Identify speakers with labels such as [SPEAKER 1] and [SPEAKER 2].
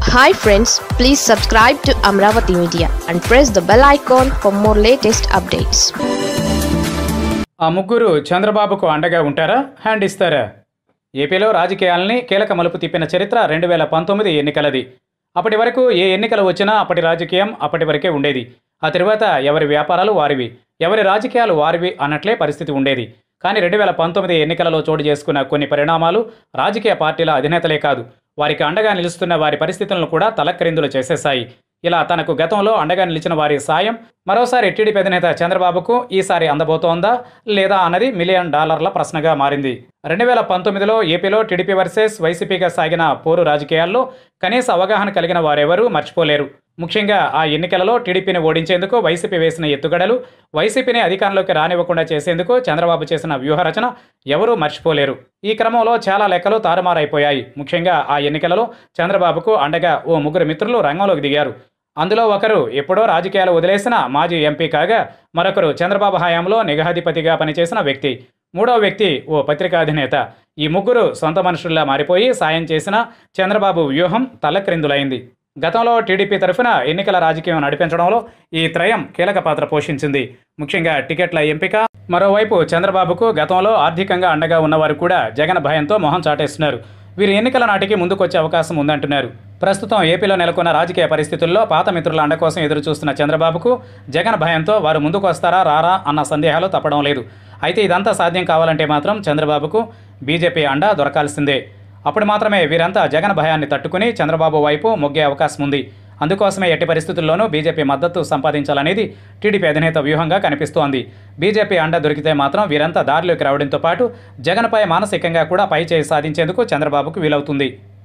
[SPEAKER 1] hi friends please subscribe to Amaravati media and press the bell icon for more latest updates
[SPEAKER 2] ఆ ముగ్గురు చంద్రబాబుకు అండగా ఉంటారా హ్యాండ్ ఇస్తారా ఏపీలో రాజకీయాలని కీలక మలుపు తిప్పిన చరిత్ర రెండు వేల పంతొమ్మిది ఎన్నికలది అప్పటి వరకు ఏ ఎన్నికలు వచ్చినా అప్పటి రాజకీయం అప్పటి వరకే ఉండేది ఆ తర్వాత ఎవరి వ్యాపారాలు వారివి ఎవరి రాజకీయాలు వారివి అన్నట్లే పరిస్థితి ఉండేది కానీ రెండు వేల పంతొమ్మిది ఎన్నికలలో చోటు చేసుకున్న కొన్ని పరిణామాలు రాజకీయ పార్టీల అధినేతలే కాదు వారికి అండగా నిలుస్తున్న వారి పరిస్థితులను కూడా తలక్రిందులు చేసేశాయి ఇలా తనకు గతంలో అండగా నిలిచిన వారి సాయం మరోసారి టీడీపీ అధినేత చంద్రబాబుకు ఈసారి అందబోతోందా లేదా అన్నది మిలియన్ డాలర్ల ప్రశ్నగా మారింది రెండు వేల పంతొమ్మిదిలో ఏపీలో టీడీపీ వర్సెస్ వైసీపీగా సాగిన పోరు రాజకీయాల్లో కనీస అవగాహన కలిగిన వారెవరూ మర్చిపోలేరు ముఖ్యంగా ఆ ఎన్నికలలో టీడీపీని ఓడించేందుకు వైసీపీ వేసిన ఎత్తుగడలు వైసీపీని అధికారంలోకి రానివ్వకుండా చేసేందుకు చంద్రబాబు చేసిన వ్యూహరచన ఎవరూ మర్చిపోలేరు ఈ క్రమంలో చాలా లెక్కలు తారుమారైపోయాయి ముఖ్యంగా ఆ ఎన్నికలలో చంద్రబాబుకు అండగా ఓ ముగ్గురు మిత్రులు రంగంలోకి దిగారు అందులో ఒకరు ఎప్పుడో రాజకీయాలు వదిలేసిన మాజీ ఎంపీ కాగా మరొకరు చంద్రబాబు హయాంలో నిఘాధిపతిగా పనిచేసిన వ్యక్తి మూడవ వ్యక్తి ఓ పత్రికాధినేత ఈ ముగ్గురు సొంత మనుషుల్లా మారిపోయి సాయం చేసిన చంద్రబాబు వ్యూహం తల్లక్రిందులైంది గతంలో టీడీపీ తరఫున ఎన్నికల రాజకీయం నడిపించడంలో ఈ త్రయం కీలక పాత్ర పోషించింది ముఖ్యంగా టికెట్ల ఎంపిక మరోవైపు చంద్రబాబుకు గతంలో ఆర్థికంగా అండగా ఉన్నవారు కూడా జగన్ భయంతో మొహం చాటేస్తున్నారు వీరు ఎన్నికల నాటికి ముందుకొచ్చే అవకాశం ఉందంటున్నారు ప్రస్తుతం ఏపీలో నెలకొన్న రాజకీయ పరిస్థితుల్లో పాత మిత్రుల అండ కోసం ఎదురు చూస్తున్న చంద్రబాబుకు జగన్ భయంతో వారు ముందుకు వస్తారా రారా అన్న సందేహాలు తప్పడం లేదు అయితే ఇదంతా సాధ్యం కావాలంటే మాత్రం చంద్రబాబుకు బీజేపీ అండ దొరకాల్సిందే అప్పుడు మాత్రమే వీరంతా జగన్ భయాన్ని తట్టుకుని చంద్రబాబు వైపు మొగ్గే అవకాశం ఉంది అందుకోసమే ఎట్టి పరిస్థితుల్లోనూ బీజేపీ మద్దతు సంపాదించాలనేది టీడీపీ అధినేత వ్యూహంగా కనిపిస్తోంది బీజేపీ అండ దొరికితే మాత్రం వీరంతా దారిలోకి రావడంతో పాటు జగన్పై మానసికంగా కూడా పై చేయి సాధించేందుకు చంద్రబాబుకు వీలవుతుంది